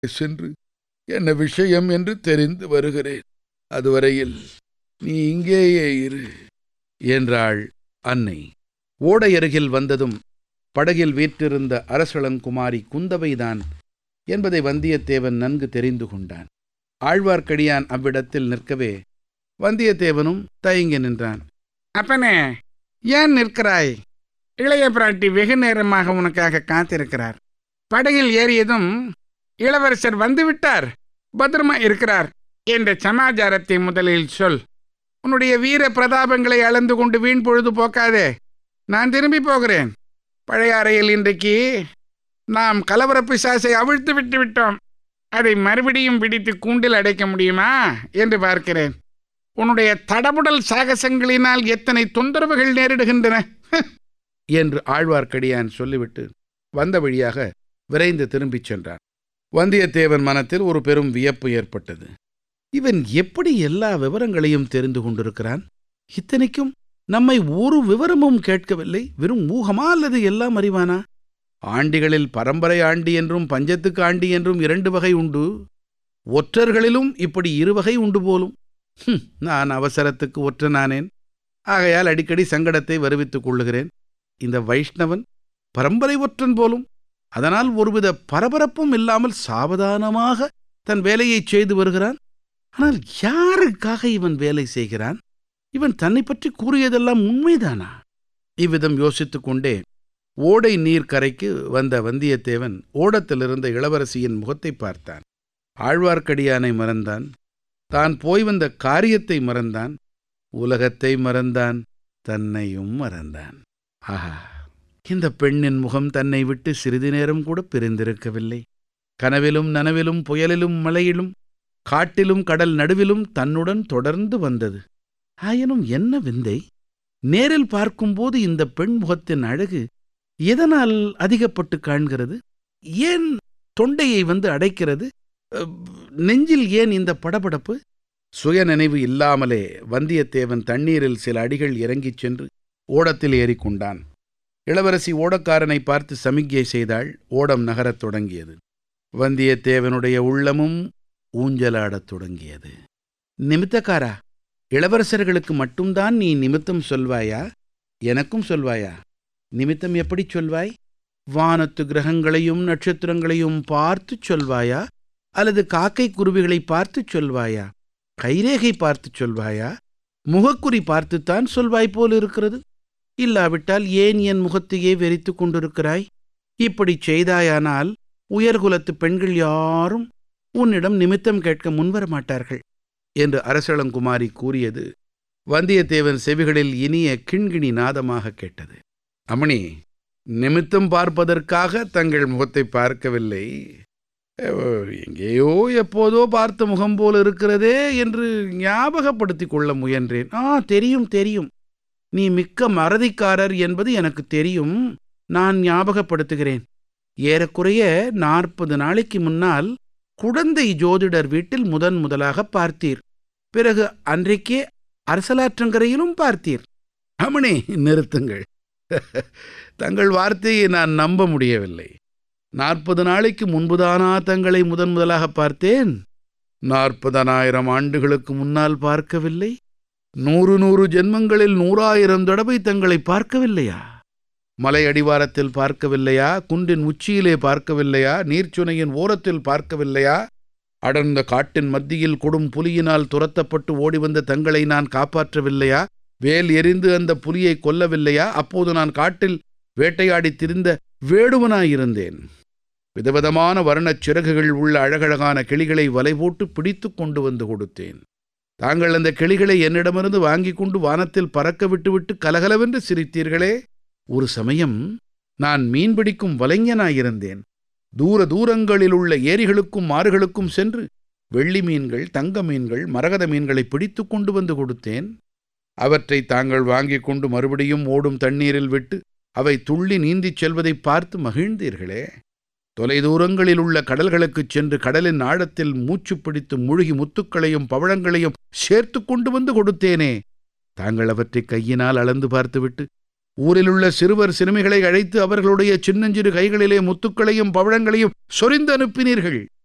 சென்று என்ன விஷயம் என்று தெரிந்து வருகிறேன் அதுவரையில் நீ இங்கேயே இரு என்றாள் அன்னை ஓடை அருகில் வந்ததும் படகில் வீற்றிருந்த அரசளங்குமாரி குந்தவைதான் என்பதை வந்தியத்தேவன் நன்கு தெரிந்து கொண்டான் ஆழ்வார்க்கடியான் அவ்விடத்தில் நிற்கவே வந்தியத்தேவனும் தயங்கி நின்றான் அப்பனே ஏன் நிற்கிறாய் இளைய பிராட்டி வெகு நேரமாக உனக்காக காத்திருக்கிறார் படகில் ஏறியதும் இளவரசர் வந்துவிட்டார் பத்திரமா இருக்கிறார் என்ற சமாச்சாரத்தை முதலில் சொல் உன்னுடைய வீர பிரதாபங்களை அளந்து கொண்டு வீண் பொழுது போக்காதே நான் திரும்பி போகிறேன் பழைய அறையில் இன்றைக்கு நாம் கலவர பிசாசை அவிழ்த்து விட்டு விட்டோம் அதை மறுபடியும் பிடித்து கூண்டில் அடைக்க முடியுமா என்று பார்க்கிறேன் உன்னுடைய தடபுடல் சாகசங்களினால் எத்தனை தொந்தரவுகள் நேரிடுகின்றன என்று ஆழ்வார்க்கடியான் சொல்லிவிட்டு வந்த வழியாக விரைந்து திரும்பிச் சென்றான் வந்தியத்தேவன் மனத்தில் ஒரு பெரும் வியப்பு ஏற்பட்டது இவன் எப்படி எல்லா விவரங்களையும் தெரிந்து கொண்டிருக்கிறான் இத்தனைக்கும் நம்மை ஒரு விவரமும் கேட்கவில்லை வெறும் ஊகமா அல்லது எல்லாம் அறிவானா ஆண்டிகளில் பரம்பரை ஆண்டி என்றும் பஞ்சத்துக்கு ஆண்டி என்றும் இரண்டு வகை உண்டு ஒற்றர்களிலும் இப்படி இரு வகை உண்டு போலும் ஹும், நான் அவசரத்துக்கு ஒற்றனானேன் ஆகையால் அடிக்கடி சங்கடத்தை வருவித்துக் கொள்ளுகிறேன் இந்த வைஷ்ணவன் பரம்பரை ஒற்றன் போலும் அதனால் ஒருவித பரபரப்பும் இல்லாமல் சாவதானமாக தன் வேலையைச் செய்து வருகிறான் ஆனால் யாருக்காக இவன் வேலை செய்கிறான் இவன் தன்னை பற்றி கூறியதெல்லாம் உண்மைதானா இவ்விதம் யோசித்துக் கொண்டே ஓடை நீர் கரைக்கு வந்த வந்தியத்தேவன் ஓடத்திலிருந்த இளவரசியின் முகத்தை பார்த்தான் ஆழ்வார்க்கடியானை மறந்தான் தான் போய் வந்த காரியத்தை மறந்தான் உலகத்தை மறந்தான் தன்னையும் மறந்தான் ஆஹா இந்த பெண்ணின் முகம் தன்னை விட்டு சிறிது நேரம் கூட பிரிந்திருக்கவில்லை கனவிலும் நனவிலும் புயலிலும் மழையிலும் காட்டிலும் கடல் நடுவிலும் தன்னுடன் தொடர்ந்து வந்தது ஆயினும் என்ன விந்தை நேரில் பார்க்கும்போது இந்த பெண் முகத்தின் அழகு எதனால் அதிகப்பட்டு காண்கிறது ஏன் தொண்டையை வந்து அடைக்கிறது அஹ், நெஞ்சில் ஏன் இந்த படபடப்பு சுயநினைவு இல்லாமலே வந்தியத்தேவன் தண்ணீரில் சில அடிகள் இறங்கிச் சென்று ஓடத்தில் ஏறிக்கொண்டான் இளவரசி ஓடக்காரனை பார்த்து சமிக்ஞை செய்தாள் ஓடம் நகரத் தொடங்கியது வந்தியத்தேவனுடைய உள்ளமும் ஊஞ்சலாடத் தொடங்கியது நிமித்தக்காரா இளவரசர்களுக்கு மட்டும்தான் நீ நிமித்தம் சொல்வாயா எனக்கும் சொல்வாயா நிமித்தம் எப்படி சொல்வாய் வானத்து கிரகங்களையும் நட்சத்திரங்களையும் பார்த்துச் சொல்வாயா அல்லது காக்கை குருவிகளை பார்த்துச் சொல்வாயா கைரேகை பார்த்துச் சொல்வாயா முகக்குறி பார்த்துத்தான் சொல்வாய் போல் இருக்கிறது இல்லாவிட்டால் ஏன் என் முகத்தையே வெறித்துக் கொண்டிருக்கிறாய் இப்படிச் செய்தாயானால் உயர்குலத்து பெண்கள் யாரும் உன்னிடம் நிமித்தம் கேட்க முன்வர மாட்டார்கள் என்று அரசளங்குமாரி கூறியது வந்தியத்தேவன் செவிகளில் இனிய கிண்கிணி நாதமாக கேட்டது அமணி நிமித்தம் பார்ப்பதற்காக தங்கள் முகத்தை பார்க்கவில்லை அஹ், எங்கேயோ எப்போதோ பார்த்த முகம் போல் இருக்கிறதே என்று ஞாபகப்படுத்திக் கொள்ள முயன்றேன் ஆ தெரியும் தெரியும் நீ மிக்க மறதிக்காரர் என்பது எனக்கு தெரியும் நான் ஞாபகப்படுத்துகிறேன் ஏறக்குறைய நாற்பது நாளைக்கு முன்னால் குடந்தை ஜோதிடர் வீட்டில் முதன் முதலாக பார்த்தீர் பிறகு அன்றைக்கே அரசலாற்றங்கரையிலும் பார்த்தீர் அமணி நிறுத்துங்கள் தங்கள் வார்த்தையை நான் நம்ப முடியவில்லை நாற்பது நாளைக்கு முன்புதானா தங்களை முதன் முதலாக பார்த்தேன் நாற்பதனாயிரம் ஆண்டுகளுக்கு முன்னால் பார்க்கவில்லை நூறு நூறு ஜென்மங்களில் நூறாயிரம் தடவை தங்களை பார்க்கவில்லையா மலை அடிவாரத்தில் பார்க்கவில்லையா குன்றின் உச்சியிலே பார்க்கவில்லையா நீர்ச்சுனையின் ஓரத்தில் பார்க்கவில்லையா அடர்ந்த காட்டின் மத்தியில் கொடும் புலியினால் துரத்தப்பட்டு ஓடி வந்த தங்களை நான் காப்பாற்றவில்லையா வேல் எறிந்து அந்த புலியை கொல்லவில்லையா அப்போது நான் காட்டில் வேட்டையாடித் திரிந்த வேடுவனாயிருந்தேன் விதவிதமான வர்ணச் சிறகுகள் உள்ள அழகழகான கிளிகளை வலை போட்டு பிடித்து கொண்டு வந்து கொடுத்தேன் தாங்கள் அந்த கிளிகளை என்னிடமிருந்து வாங்கிக் கொண்டு வானத்தில் பறக்க விட்டுவிட்டு கலகலவென்று சிரித்தீர்களே ஒரு சமயம் நான் மீன்பிடிக்கும் வலைஞனாயிருந்தேன் தூர தூரங்களில் உள்ள ஏரிகளுக்கும் ஆறுகளுக்கும் சென்று வெள்ளி மீன்கள் தங்க மீன்கள் மரகத மீன்களை பிடித்து கொண்டு வந்து கொடுத்தேன் அவற்றை தாங்கள் வாங்கிக் கொண்டு மறுபடியும் ஓடும் தண்ணீரில் விட்டு அவை துள்ளி நீந்திச் செல்வதைப் பார்த்து மகிழ்ந்தீர்களே தொலைதூரங்களில் உள்ள கடல்களுக்குச் சென்று கடலின் ஆழத்தில் மூச்சு பிடித்து முழுகி முத்துக்களையும் பவழங்களையும் சேர்த்து கொண்டு வந்து கொடுத்தேனே தாங்கள் அவற்றை கையினால் அளந்து பார்த்துவிட்டு ஊரிலுள்ள சிறுவர் சிறுமிகளை அழைத்து அவர்களுடைய சின்னஞ்சிறு கைகளிலே முத்துக்களையும் பவழங்களையும் சொரிந்து அனுப்பினீர்கள்